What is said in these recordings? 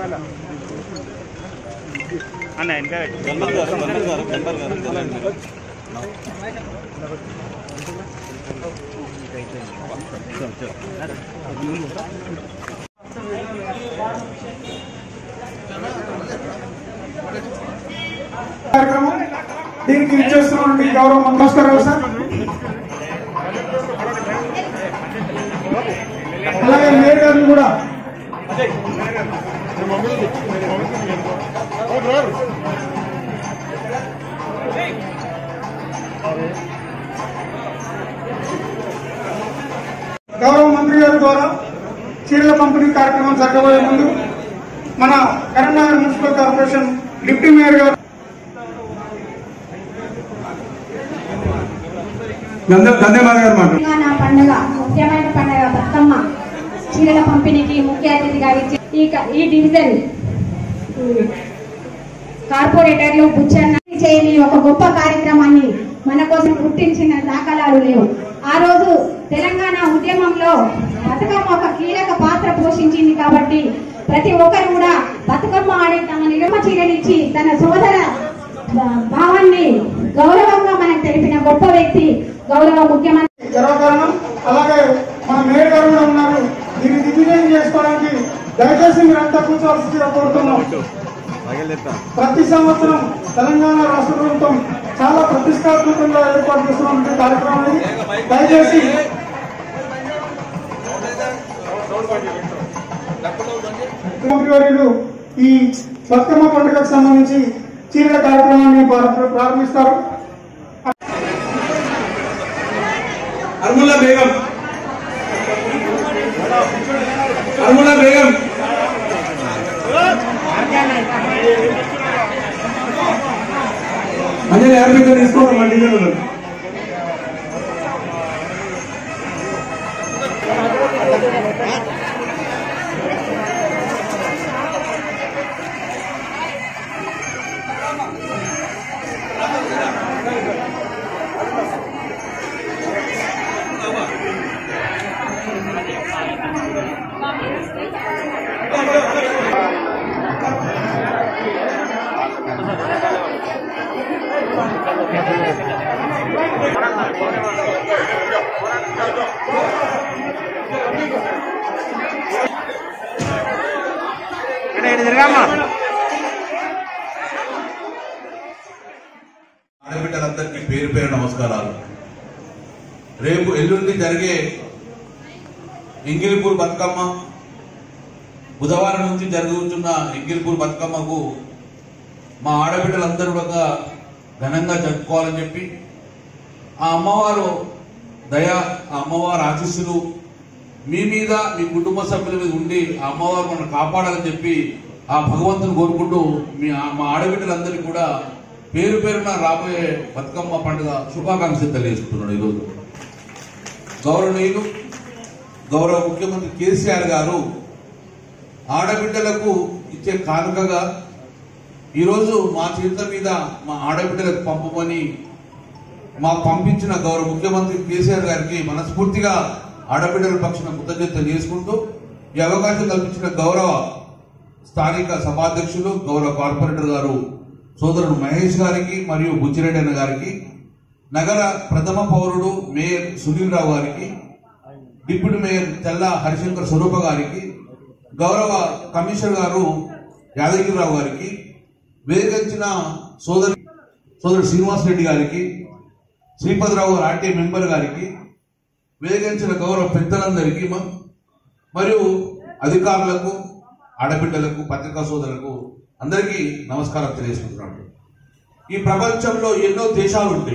అన్న ఇంకా గంబర్ గారు గంబర్ గారు గంబర్ గారు కార్యక్రమం దీనికి ఇచ్చేస్తున్నటువంటి గౌరవ నమస్కారాలు సార్ అలాగే మేయర్ గారిని కూడా గౌరవ మంత్రి గారి ద్వారా చీరల పంపిణీ కార్యక్రమం జరగబోయే ముందు మన Karimnagar municipal corporation deputy mayor గారు ధన్యవాదాలు గారు మాట తెలంగాణ పండుగ ముఖ్యమైన పండుగ బతుకమ్మ చీరల పంపిణీకి ముఖ్య అతిథిగా ఇచ్చి ఈ క- ఈ డివిజన్ ఉమ్, కార్పొరేటర్లు బుచ్చన్న చేయని ఒక గొప్ప కార్యక్రమాన్ని మన కోసం గుర్తించిన దాఖలాలు లేవు ఆ రోజు తెలంగాణ ఉద్యమంలో బతుకమ్మ ఒక కీలక పాత్ర పోషించింది కాబట్టి ప్రతి ఒక్కరు కూడా బతుకమ్మ ఆడి తమ నిగమ చీరనిచ్చి తన సోదర భా- భావాన్ని గౌరవంగా మనకు తెలిపిన గొప్ప వ్యక్తి గౌరవ ముఖ్యమంత్రి గర్వకారణం అలాగే మన మేయర్ గారు కూడా ఉన్నారు దీన్ని దిగ్విజయం చేసుకోవడానికి దయచేసి మీరంతా కూర్చోవలసిందిగా కోరుతున్నాం ప్రతి సంవత్సరం తెలంగాణ రాష్ట్ర ప్రభుత్వం చాలా ప్రతిష్టాత్మకంగా ఏర్పాటు చేస్తున్నటువంటి కార్యక్రమం ఇది దయచేసి ముఖ్యమంత్రివర్యులు ఈ బతుకమ్మ పండుగకు సంబంధించి చీరల కార్యక్రమాన్ని ప్రార- ప్రారంభిస్తారు అర్ములా బేగం అర్ములా బేగం అంజలి యాభై తీసుకోవడం మా డిజైన్ ఇక్కడ ఇటు తిరగమ్మా ఆడబిడ్డలందరికీ పేరు పేరు నమస్కారాలు రేపు ఎల్లుండి జరిగే ఎంగిలిపూర్ బతుకమ్మ బుధవారం నుంచి జరుగుతున్న ఎంగిలిపూర్ బతుకమ్మకు మా ఆడబిడ్డలందరూ కూడా ఘనంగా జరుపుకోవాలని చెప్పి ఆ అమ్మవారు దయ ఆ అమ్మవారి ఆశీస్సులు మీ మీద మీ కుటుంబ సభ్యుల మీద ఉండి ఆ అమ్మవారు మనం కాపాడాలని చెప్పి ఆ భగవంతుని కోరుకుంటూ మీ ఆ- మా ఆడబిడ్డలందరికీ కూడా పేరు పేరున రాబోయే బతుకమ్మ పండుగ శుభాకాంక్షలు తెలియజేస్తున్నాడు ఈరోజు గౌరవనీయులు గౌరవ ముఖ్యమంత్రి కేసీఆర్ గారు ఆడబిడ్డలకు ఇచ్చే కానుకగా ఈరోజు మా చేతుల మీద మా ఆడబిడ్డలకు పంపమని మాకు పంపించిన గౌరవ ముఖ్యమంత్రి కేసీఆర్ గారికి మనస్ఫూర్తిగా ఆడబిడ్డల పక్షాన కృతజ్ఞతలు చేసుకుంటూ ఈ అవకాశం కల్పించిన గౌరవ స్థానిక సభాధ్యక్షులు గౌరవ కార్పొరేటర్ గారు సోదరుడు మహేష్ గారికి మరియు బుచ్చిరెడ్డి అన్న గారికి నగర ప్రథమ పౌరుడు మేయర్ సునీల్ రావు గారికి డిప్యూటీ మేయర్ తెల్ల హరిశంకర్ స్వరూప గారికి గౌరవ కమిషనర్ గారు యాదగిరిరావు గారికి వేగంచిన సోదరి సోదరుడు శ్రీనివాస్ రెడ్డి గారికి శ్రీపతిరావు గారు ఆర్టీ మెంబర్ గారికి వేగంచిన గౌరవ పెద్దలందరికీ మ- మరియు అధికారులకు ఆడబిడ్డలకు పత్రికా సోదరులకు అందరికీ నమస్కారం తెలియజేసుకుంటున్నాను ఈ ప్రపంచంలో ఎన్నో దేశాలు ఉంటాయి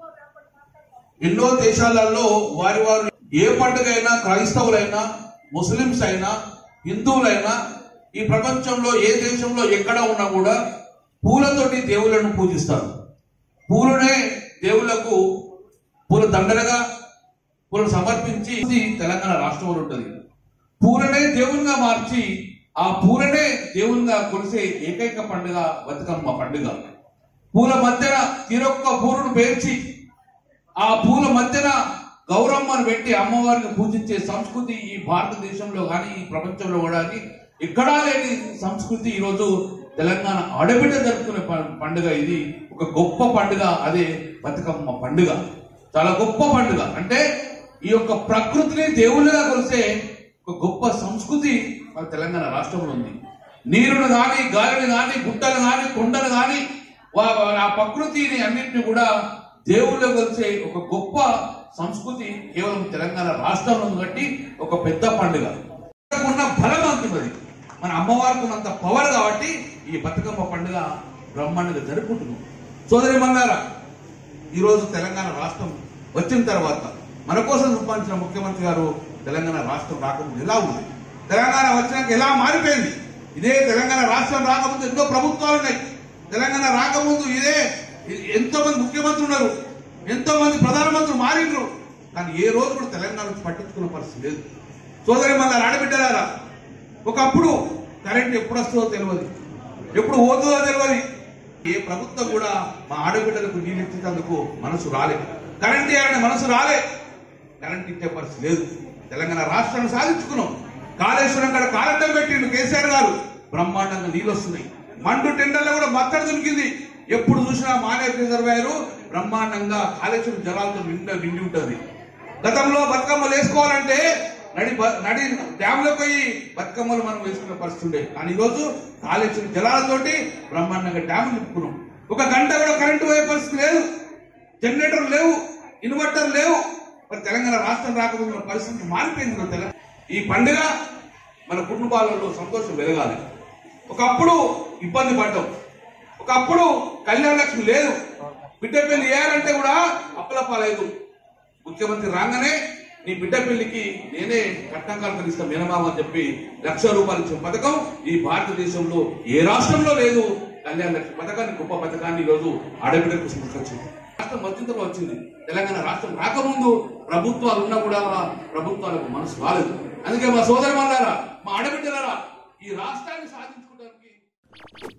ఎన్నో దేశాలలో వారి వారు ఏ పండుగ అయినా క్రైస్తవులైనా ముస్లిమ్స్ అయినా హిందువులైనా ఈ ప్రపంచంలో ఏ దేశంలో ఎక్కడ ఉన్నా కూడా పూలతోటి దేవుళ్ళను పూజిస్తారు పూలనే దేవుళ్లకు పూల దండలుగా పూలను సమర్పించి ఇది తెలంగాణ రాష్ట్రంలో ఉంటుంది పూలనే దేవునిగా మార్చి ఆ పూలనే దేవునిగా కొలిసే ఏకైక పండుగ బతుకమ్మ పండుగ పూల మధ్యన తీరొక్క పూలను పేర్చి ఆ పూల మధ్యన గౌరమ్మను పెట్టి అమ్మవారిని పూజించే సంస్కృతి ఈ భారతదేశంలో కానీ ఈ ప్రపంచంలో కూడా కానీ ఎక్కడా లేని సంస్కృతి ఈరోజు తెలంగాణ ఆడబిడ్డ జరుపుకునే ప- పండుగ ఇది ఒక గొప్ప పండుగ అదే బతుకమ్మ పండుగ చాలా గొప్ప పండుగ అంటే ఈ యొక్క ప్రకృతిని దేవుళ్ళగా కొలిసే ఒక గొప్ప సంస్కృతి మన తెలంగాణ రాష్ట్రంలో ఉంది నీరును గాని గాలిని గాని గుట్టలు గాని కొండలు గాని వా- వా- ఆ ప్రకృతిని అన్నింటిని కూడా దేవుళ్ళ కొలిసే ఒక గొప్ప సంస్కృతి కేవలం తెలంగాణ రాష్ట్రంలో ఉంది కాబట్టి ఒక పెద్ద పండుగ ఉన్న బలం అంటున్నది మన అమ్మవారికి ఉన్నంత పవర్ కాబట్టి ఈ బతుకమ్మ పండుగ బ్రహ్మాండంగా జరుపుకుంటున్నాం సోదరి మన్నారా ఈరోజు తెలంగాణ రాష్ట్రం వచ్చిన తర్వాత మన కోసం సంపాదించిన ముఖ్యమంత్రి గారు తెలంగాణ రాష్ట్రం రాకముందు ఎలా ఉంది తెలంగాణ వచ్చినాక ఎలా మారిపోయింది ఇదే తెలంగాణ రాష్ట్రం రాకముందు ఎన్నో ప్రభుత్వాలు ఉన్నాయి తెలంగాణ రాకముందు ఇదే ఎంతో మంది ముఖ్యమంత్రులు ఉన్నారు ఎంతో మంది ప్రధానమంత్రులు మారిండ్రు కానీ ఏ రోజు కూడా తెలంగాణ నుంచి పట్టించుకున్న పరిస్థితి లేదు సోదరి మళ్ళీ ఆడబిడ్డలారా ఒకప్పుడు కరెంట్ ఎప్పుడు వస్తుందో తెలియదు ఎప్పుడు పోతుందో తెలియదు ఏ ప్రభుత్వం కూడా మా ఆడబిడ్డలకు నీళ్ళు ఇచ్చేందుకు మనసు రాలే కరెంట్ ఇవ్వాలనే మనసు రాలే కరెంట్ ఇచ్చే పరిస్థితి లేదు తెలంగాణ రాష్ట్రాన్ని సాధించుకున్నాం కాళేశ్వరం కాడ కాలంటం పెట్టిండు కేసీఆర్ గారు బ్రహ్మాండంగా నీళ్ళు వస్తున్నాయి మండు టెండర్లో కూడా మత్తడి దొరికింది ఎప్పుడు చూసినా మానే రిజర్వాయరు బ్రహ్మాండంగా కాళేశ్వరం జలాలతో నిండా నిండి ఉంటుంది గతంలో బతుకమ్మలు వేసుకోవాలంటే నడి బ- నడి డ్యాంలో పోయి బతుకమ్మలు మనం వేసుకునే పరిస్థితి ఉండే కానీ ఈరోజు కాళేశ్వరం జలాలతోటి బ్రహ్మాండంగా డ్యాములు నింపుకున్నాం ఒక గంట కూడా కరెంటు పోయే పరిస్థితి లేదు జనరేటర్ లేవు ఇన్వర్టర్ లేవు మరి తెలంగాణ రాష్ట్రం రాకముందు పరిస్థితి మారిపోయింది మన తెలంగాణ ఈ పండుగ మన కుటుంబాలలో సంతోషం వెలగాలి ఒకప్పుడు ఇబ్బంది పడ్డాం ఒకప్పుడు కళ్యాణ లక్ష్మి లేదు బిడ్డ పెళ్లి చేయాలంటే కూడా అప్పల పాలేదు ముఖ్యమంత్రి రాగానే నీ బిడ్డ పెళ్లికి నేనే కట్నం కల్పనిస్తా మినమామ అని చెప్పి లక్ష రూపాయలు ఇచ్చిన పథకం ఈ భారతదేశంలో ఏ రాష్ట్రంలో లేదు కళ్యాణ లక్ష్మి పథకాన్ని గొప్ప పథకాన్ని ఈ రోజు ఆడబిడ్డ కోసం తీసుకొచ్చింది రాష్ట్రం వచ్చిందో వచ్చింది తెలంగాణ రాష్ట్రం రాకముందు ప్రభుత్వాలు ఉన్నా కూడా ప్రభుత్వాలకు మనసు రాలేదు అందుకే మా సోదరు మా ఆడబిడ్డలారా ఈ రాష్ట్రాన్ని సాధించుకోవడానికి